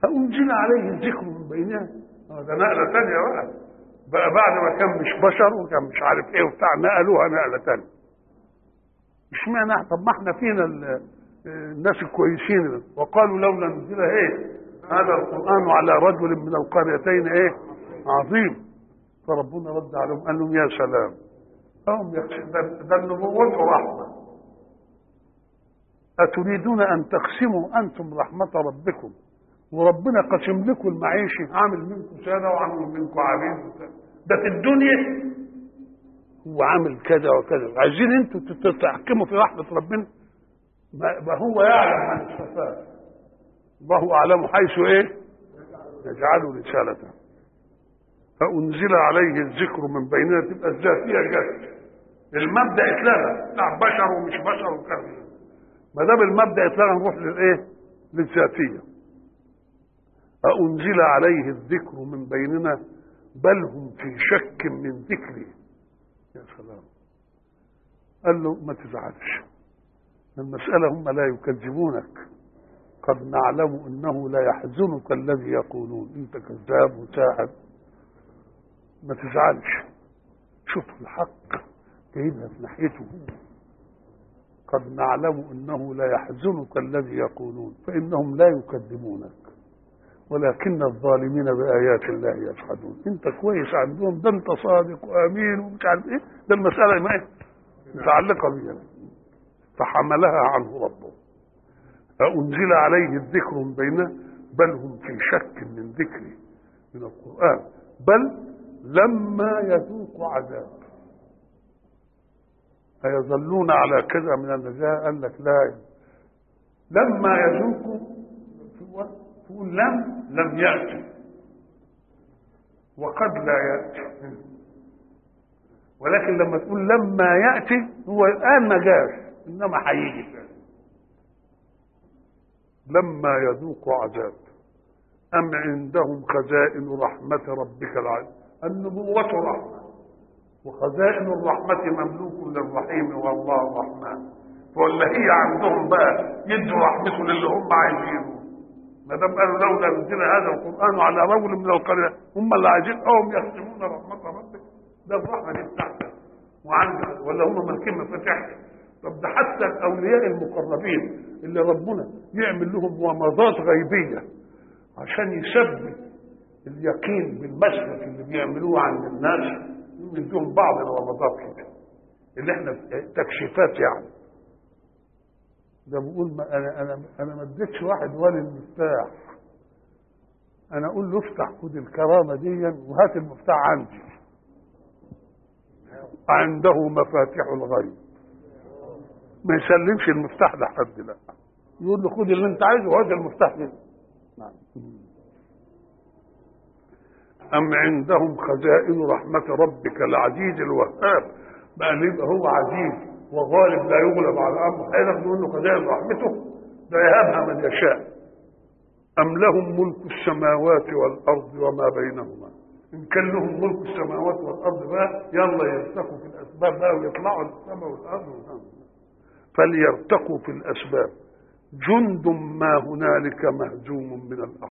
أنزل عليه الذكر من بيننا آه، ده نقلة تانية بقى بقى بعد ما كان مش بشر وكان مش عارف ايه وبتاع نقلوها نقلة تانية اشمعنى طب ما احنا فينا ال- الناس الكويسين وقالوا لولا نزل ايه هذا القرآن على رجل من القريتين ايه عظيم فربنا رد عليهم قال لهم يا سلام هم يخش- ده ده النبوة رحمة أتريدون أن تقسموا أنتم رحمة ربكم وربنا قسم لكم المعيشة عامل منكم سادة وعامل منكم عبيد وكذا. ده في الدنيا هو عامل كذا وكذا عايزين انتوا تت- تحكموا في رحمة ربنا ما ما هو يعلم من استفاد الله أعلم حيث إيه يجعل رسالته فأنزل عليه الذكر من بيننا تبقى الذاتية جت المبدأ اتلغى بتاع بشر ومش بشر وكذا ما دام المبدأ اتلغى نروح للإيه للذاتية أأنزل عليه الذكر من بيننا بل هم في شك من ذكري يا سلام قال له ما تزعلش المسألة هم لا يكذبونك قد نعلم انه لا يحزنك الذي يقولون انت كذاب وساحر ما تزعلش شوف الحق جايبها في ناحيته هو قد نعلم انه لا يحزنك الذي يقولون فانهم لا يكذبونك ولكن الظالمين بآيات الله يجحدون انت كويس عندهم ده انت صادق وامين ومش عارف ايه ده المسألة ما إيه؟ متعلقة بيها فحملها عنه ربه أنزل عليه الذكر من بيننا بل هم في شك من ذكري من القرآن بل لما يذوقوا عذاب أيظلون على كذا من النجاة قال لك لا لما يذوقوا تقول لم لم يأتي وقد لا يأتي ولكن لما تقول لما يأتي هو الآن ما جاش إنما هيجي فعلا لما يذوقوا عذاب أم عندهم خزائن رحمة ربك العزيز النبوة رحمة وخزائن الرحمة مملوك للرحيم والله الرحمن ولا هي عندهم بقى يدوا رحمته للي هم عايزينه ما دام قالوا لولا نزل هذا القرآن على رجل من القرية هم اللي عايزين هم يقسمون رحمة ربك ده الرحمة دي بتاعتك وعندك ولا هم مالكين مفاتيحها طب ده حتى الاولياء المقربين اللي ربنا يعمل لهم ومضات غيبيه عشان يثبت اليقين بالمسلك اللي بيعملوه عند الناس يديهم بعض الومضات كده اللي احنا تكشيفات يعني ده بقول ما انا انا انا ما اديتش واحد ولي المفتاح انا اقول له افتح خد الكرامه دي وهات المفتاح عندي عنده مفاتيح الغيب ما يسلمش المفتاح لحد لا يقول له خد اللي انت عايزه وهذا المفتاح كده نعم. أم عندهم خزائن رحمة ربك العزيز الوهاب بقى يبقى هو عزيز وغالب لا يغلب على أمره هياخدوا منه خزائن رحمته ده يهبها من يشاء أم لهم ملك السماوات والأرض وما بينهما إن كان لهم ملك السماوات والأرض بقى يلا يرتقوا في الأسباب بقى ويطلعوا للسماء والأرض والأرض فليرتقوا في الأسباب جند ما هنالك مهزوم من الأحزاب